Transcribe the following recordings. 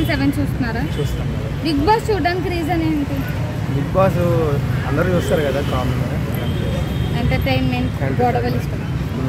Seven చూస్తున్నారా చూస్తాం కదా బిగ్ బాస్ చూడడానికి రీజన్ ఏంటి బిగ్ బాస్ అందరూ చూస్తారు కదా కామన్ ఎంటర్టైన్మెంట్ గొడవలు ఇష్టం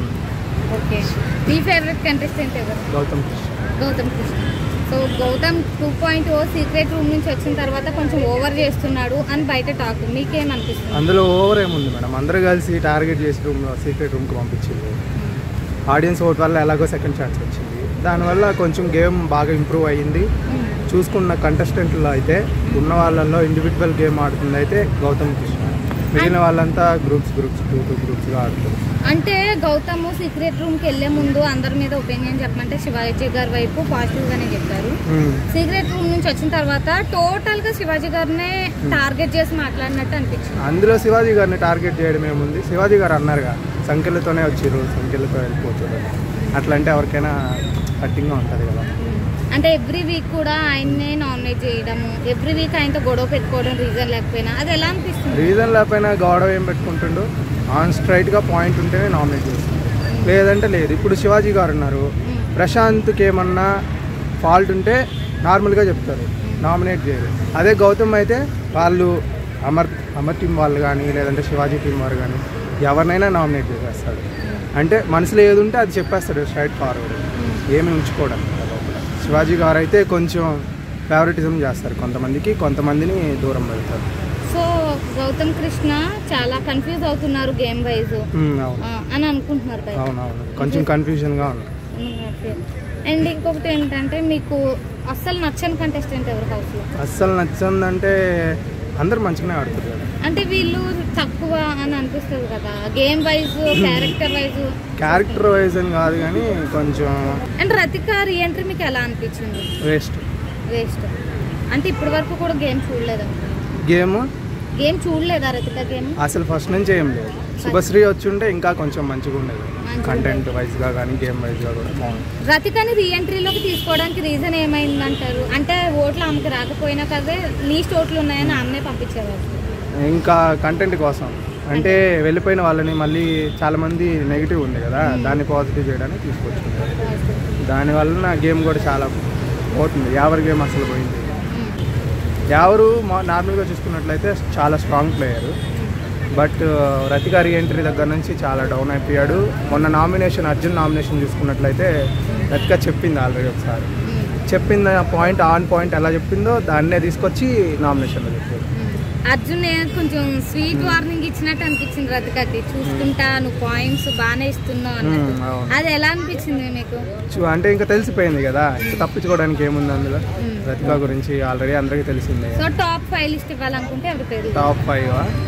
ఓకే మీ ఫేవరెట్ కంటెస్టెంట్ ఎవరు Gautam Krishna Gautam Krishna so Gautam two point O secret room నుంచి వచ్చిన తర్వాత కొంచెం ఓవర్ చేస్తున్నాడు అని బయట టాక్ మీకేమనిపిస్తుంది అందులో ఓవర్ ఏముంది మేడం అందరూ కలిసి టార్గెట్ చేసి రూమ్లో సీక్రెట్ రూమ్కి పంపించింది ఆడియన్స్ ఓట్ వల్ల ఎలాగో సెకండ్ ఛాన్స్ వచ్చింది దానివల్ల కొంచెం గేమ్ బాగా ఇంప్రూవ్ అయ్యింది చూసుకున్న కంటెస్టెంట్లో అయితే ఉన్న వాళ్ళల్లో ఇండివిజువల్ గేమ్ ఆడుతుంది అయితే గౌతమ్ కృష్ణ మిగిలిన వాళ్ళంతా గ్రూప్స్ గ్రూప్స్ టూ టూ గ్రూప్స్గా ఆడుతుంది అంటే గౌతమ్ సీక్రెట్ రూమ్కి వెళ్ళే ముందు అందరి మీద ఒపీనియన్ చెప్పమంటే శివాజీ గారి వైపు పాజిటివ్గానే చెప్పారు సీక్రెట్ రూమ్ నుంచి వచ్చిన తర్వాత టోటల్ గా శివాజీ గారినే టార్గెట్ చేసి మాట్లాడినట్టు అనిపించింది అందులో శివాజీ గారిని టార్గెట్ చేయడం ఏముంది శివాజీ గారు అన్నారుగా సంఖ్యలతోనే వచ్చిర్రు సంఖ్యలతో వెళ్ళిపోతారు అట్లా అంటే ఎవరికైనా కట్టింగ్గా ఉంటుంది కదా అంటే ఎవ్రీ వీక్ కూడా ఆయన్నే నామినేట్ చేయడము ఎవ్రీ వీక్ ఆయనతో గొడవ పెట్టుకోవడం రీజన్ లేకపోయినా అది ఎలా అనిపిస్తుంది రీజన్ లేకపోయినా గౌడవ ఏం పెట్టుకుంటుండు ఆన్ స్ట్రైట్గా పాయింట్ ఉంటేనే నామినేట్ చేస్తాడు లేదంటే లేదు ఇప్పుడు శివాజీ గారు ఉన్నారు ప్రశాంత్కి ఏమన్నా ఫాల్ట్ ఉంటే నార్మల్గా చెప్తారు నామినేట్ చేయరు అదే గౌతమ్ అయితే వాళ్ళు అమర్ అమర్ టీం వాళ్ళు కానీ లేదంటే శివాజీ టీం వారు కానీ ఎవరినైనా నామినేట్ చేసేస్తాడు అంటే మనసులో ఏది ఉంటే అది చెప్పేస్తాడు స్ట్రైట్ ఫార్వర్డ్ ఏమి ఉంచుకోవడం లోపల శివాజీ గారు అయితే కొంచెం ఫేవరెటిజం చేస్తారు కొంతమందికి కొంతమందిని దూరం పెడతారు సో గౌతమ్ కృష్ణ చాలా కన్ఫ్యూజ్ అవుతున్నారు గేమ్ వైజ్ ఉమ్, అవును అని అనుకుంటున్నారు బయట అవునవును కొంచెం కన్ఫ్యూజన్గా ఉంది అండ్ ఇంకొకటి ఏంటంటే మీకు అస్సలు నచ్చని కంటెస్టెంట్ ఎవరు హౌస్ లో అస్సలు నచ్చిందంటే అందరు మంచిగానే ఆడుతారు కదా అంటే వీళ్ళు తక్కువ అని అనిపిస్తుంది కదా game wise character wise character wise అని కాదు కానీ కొంచెం అండ్ రతిక రీఎంట్రీ మీకు ఎలా అనిపించింది వేస్ట్ వేస్ట్ అంటే ఇప్పటి వరకు కూడా గేమ్ చూడలేదు గేమ్ గేమ్ చూడలేదా రతిక గేమ్ అసలు ఫస్ట్ నుంచి ఏం లేదు శుభశ్రీ వచ్చి ఉంటే ఇంకా కొంచెం మంచిగా ఉండేది మంచిగా కంటెంట్ వైజ్గా కానీ గేమ్ వైజ్గా కూడా బాగుంది రతికని రీఎంట్రీలోకి తీసుకోవడానికి రీజన్ ఏమైందంటారు అంటే ఓట్లు ఆమెకి రాకపోయినా కదా లీస్ట్ ఓట్లు ఉన్నాయని ఆమెనే పంపించేవారు ఇంకా కంటెంట్ కోసం అంటే వెళ్ళిపోయిన వాళ్ళని మళ్ళీ చాలా మంది నెగిటివ్ ఉంది కదా దాన్ని పాజిటివ్ చేయడానికి తీసుకొచ్చుకుంటారు దానివల్ల నా గేమ్ కూడా చాలా పోతుంది యావర్ గేమ్ అసలు పోయింది ఎవరు నార్మల్గా చూసుకున్నట్లయితే చాలా strong player but Ratika reentry దగ్గర నుంచి చాలా డౌన్ అయిపోయాడు మొన్న నామినేషన్ అర్జున్ నామినేషన్ చూసుకున్నట్లయితే రతిక చెప్పింది ఆల్రెడీ ఒకసారి చెప్పింది ఆ పాయింట్ ఆన్ పాయింట్ ఎలా చెప్పిందో దాన్నే తీసుకొచ్చి నామినేషన్లో చెప్పాడు అర్జున్ ఏ- కొంచెం స్వీట్ వార్నింగ్ ఇచ్చినట్టు అనిపించింది రతికకి చూసుకుంటా నువ్వు పాయింట్స్ బాగానే ఇస్తున్నావు అన్నట్టు మ్మ్, అవును. అది ఎలా అనిపించింది మీకు చూ- అంటే ఇంకా తెలిసిపోయింది కదా ఇంకా తప్పించుకోవడానికి ఏముంది అందులో మ్మ్. రతిక గురించి ఆల్రెడీ అందరికీ తెలిసిందే సో టాప్ ఫైవ్ లిస్ట్ ఇవ్వాలనుకుంటే ఎవరి పేరు టాప్ ఫైవ్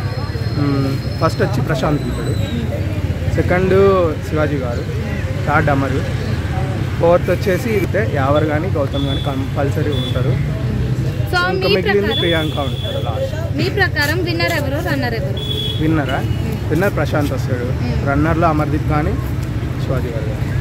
ఫస్ట్ వచ్చి ప్రశాంత్ ఉంటాడు సెకండ్ శివాజీ గారు థర్డ్ అమరు ఫోర్త్ వచ్చేసి ఇదే యావర్ కానీ గౌతమ్ కానీ కంపల్సరీ ఉంటారు సో ఇంకా మీ మిగిలింది ప్రకారం ప్రియాంక ఉంటారు లాస్ట్ మీ ప్రకారం విన్నర్ ఎవరు రన్నర్ ఎవరు విన్నరా విన్నర్ ప్రశాంత్ వస్తాడు రన్నర్లో అమర్దీప్ కానీ శివాజీ గారు కానీ